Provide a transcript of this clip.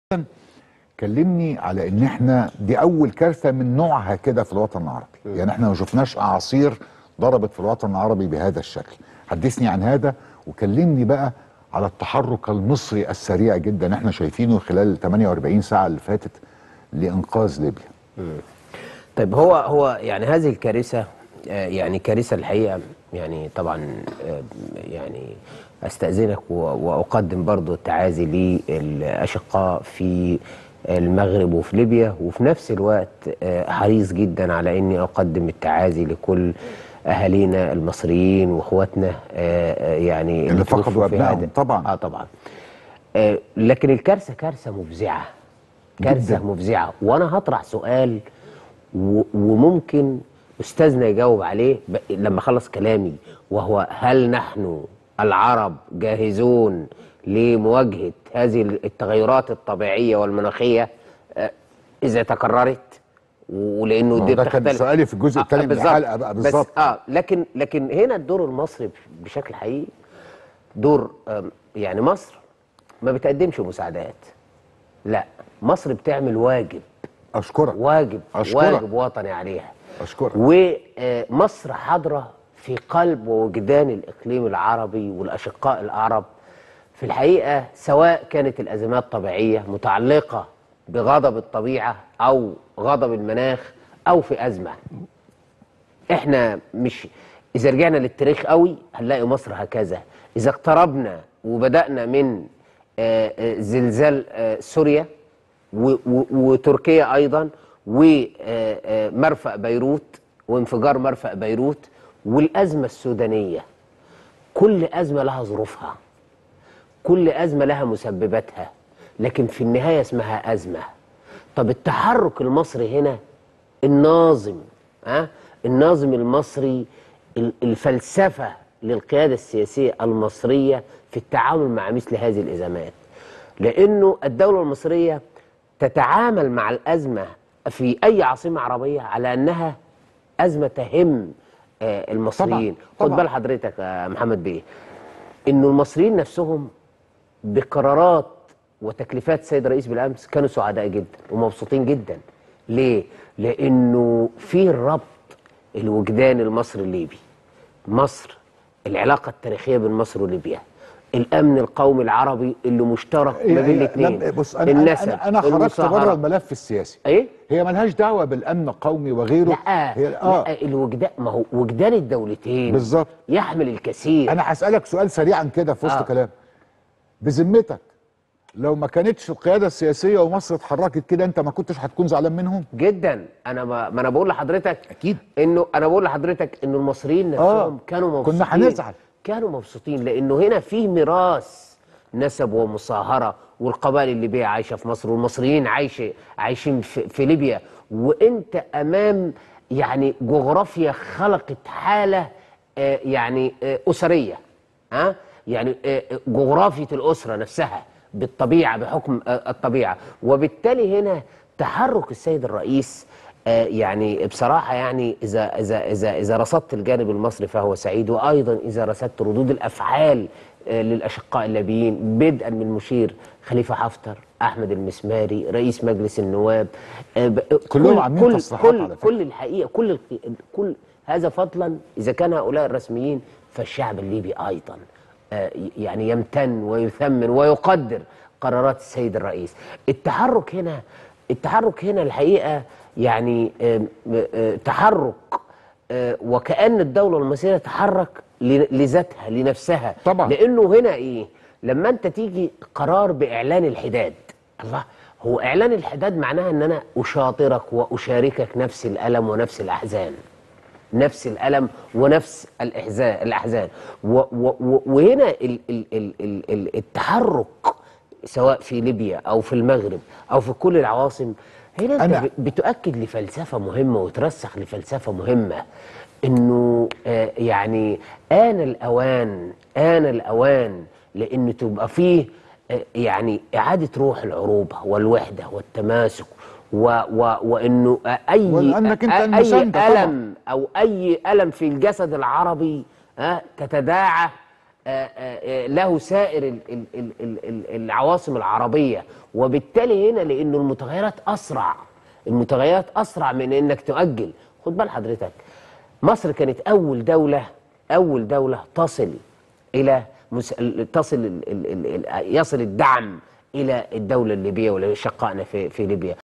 كلمني على ان احنا دي اول كارثه من نوعها كده في الوطن العربي يعني احنا ما شفناش اعاصير ضربت في الوطن العربي بهذا الشكل حدثني عن هذا وكلمني بقى على التحرك المصري السريع جدا احنا شايفينه خلال 48 ساعه اللي فاتت لانقاذ ليبيا طيب هو هو يعني هذه الكارثه آه، يعني كارثه الحقيقه يعني طبعا آه، يعني استاذنك و- واقدم برضو التعازي للاشقاء في المغرب وفي ليبيا وفي نفس الوقت آه، حريص جدا على اني اقدم التعازي لكل اهالينا المصريين واخواتنا آه، آه، يعني اللي توفوا فقدوا في أبنائهم هذا- طبعاً. اه طبعا آه، لكن الكارثه كارثه مفزعه كارثه جداً. مفزعه وانا هطرح سؤال و- وممكن استاذنا يجاوب عليه ب- لما اخلص كلامي وهو هل نحن العرب جاهزون لمواجهه هذه التغيرات الطبيعيه والمناخيه آه، اذا تكررت ولانه ما هو دي ده كان بتختلف سؤالي في الجزء آه، الثاني من بالظبط. الحلقه بقى بس بالظبط اه لكن لكن هنا الدور المصري بشكل حقيقي دور آم، يعني مصر ما بتقدمش مساعدات لا مصر بتعمل واجب اشكرك واجب أشكرك. واجب وطني عليها اشكرك ومصر حاضرة في قلب ووجدان الإقليم العربي والأشقاء العرب في الحقيقة سواء كانت الأزمات طبيعية متعلقة بغضب الطبيعة أو غضب المناخ أو في أزمة احنا مش اذا رجعنا للتاريخ قوي هنلاقي مصر هكذا اذا اقتربنا وبدانا من آه، آه، زلزال آه، سوريا و- و- وتركيا ايضا ومرفأ بيروت وانفجار مرفأ بيروت والازمه السودانيه كل ازمه لها ظروفها كل أزمة لها مسبباتها لكن في النهاية اسمها أزمة طب التحرك المصري هنا الناظم ها الناظم المصري ال- الفلسفة للقيادة السياسية المصرية في التعامل مع مثل هذه الأزمات لأنه الدولة المصرية تتعامل مع الأزمة في أي عاصمة عربية على أنها أزمة تهم آه، المصريين خد طبعاً. بال حضرتك يا محمد بيه انه المصريين نفسهم بقرارات وتكليفات السيد الرئيس بالامس كانوا سعداء جدا ومبسوطين جدا ليه لانه في الربط الوجداني المصري الليبي مصر العلاقه التاريخيه بين مصر وليبيا الامن القومي العربي اللي مشترك ما بين الاثنين لم- بص انا النسب انا, أنا خرجت المصاهرة. بره الملف السياسي ايه هي ملهاش دعوه بالامن القومي وغيره لا هي اه لا الوجدان ما هو وجدان الدولتين بالظبط. يحمل الكثير انا هسالك سؤال سريعا كده في وسط آه. كلام بذمتك لو ما كانتش القياده السياسيه ومصر اتحركت كده انت ما كنتش هتكون زعلان منهم جدا انا ما, ما انا بقول لحضرتك أكيد. انه انا بقول لحضرتك انه المصريين نفسهم آه. كانوا كنا مبسوطين هنزعل. كانوا مبسوطين لانه هنا في ميراث نسب ومصاهره والقبائل الليبيه عايشه في مصر والمصريين عايشه عايشين في, في ليبيا وانت امام يعني جغرافيا خلقت حاله آه، يعني آه، اسريه ها يعني آه، آه، جغرافيه الاسره نفسها بالطبيعه بحكم آه، الطبيعه وبالتالي هنا تحرك السيد الرئيس آه، يعني بصراحه يعني اذا اذا اذا اذا رصدت الجانب المصري فهو سعيد وايضا اذا رصدت ردود الافعال آه، للاشقاء الليبيين بدءا من المشير خليفه حفتر احمد المسماري رئيس مجلس النواب آه، ب- كلهم كل- عاملين كل تصريحات كل على فكرة. كل الحقيقه كل الق- كل هذا فضلا اذا كان هؤلاء الرسميين فالشعب الليبي ايضا آه، يعني يمتن ويثمن ويقدر قرارات السيد الرئيس التحرك هنا التحرك هنا الحقيقه يعني آم، آه، تحرك آه، وكأن الدولة المصرية تحرك ل- لذاتها لنفسها طبعاً. لأنه هنا إيه لما أنت تيجي قرار بإعلان الحداد الله هو إعلان الحداد معناها أن أنا أشاطرك وأشاركك نفس الألم ونفس الأحزان نفس الألم ونفس الإحزان الأحزان و و و وهنا ال ال ال ال ال التحرك سواء في ليبيا أو في المغرب أو في كل العواصم هنا أنت أنا- ب- بتؤكد لفلسفة مهمة وترسخ لفلسفة مهمة إنه آه، يعني آن الأوان آن الأوان لأن تبقى فيه آه، يعني إعادة روح العروبة والوحدة والتماسك و و وإنه آه، أي ولأنك أنت أي المساندة طبعاً. ألم او اي الم في الجسد العربي ها تتداعى آه، آه، له سائر ال- ال- ال- ال- ال- العواصم العربية وبالتالي هنا لأنه المتغيرات أسرع المتغيرات أسرع من إنك تؤجل خد بال حضرتك مصر كانت أول دولة أول دولة تصل إلى مس... تصل ال... ال... ال... ال- يصل الدعم إلى الدولة الليبية ولشقائنا في في ليبيا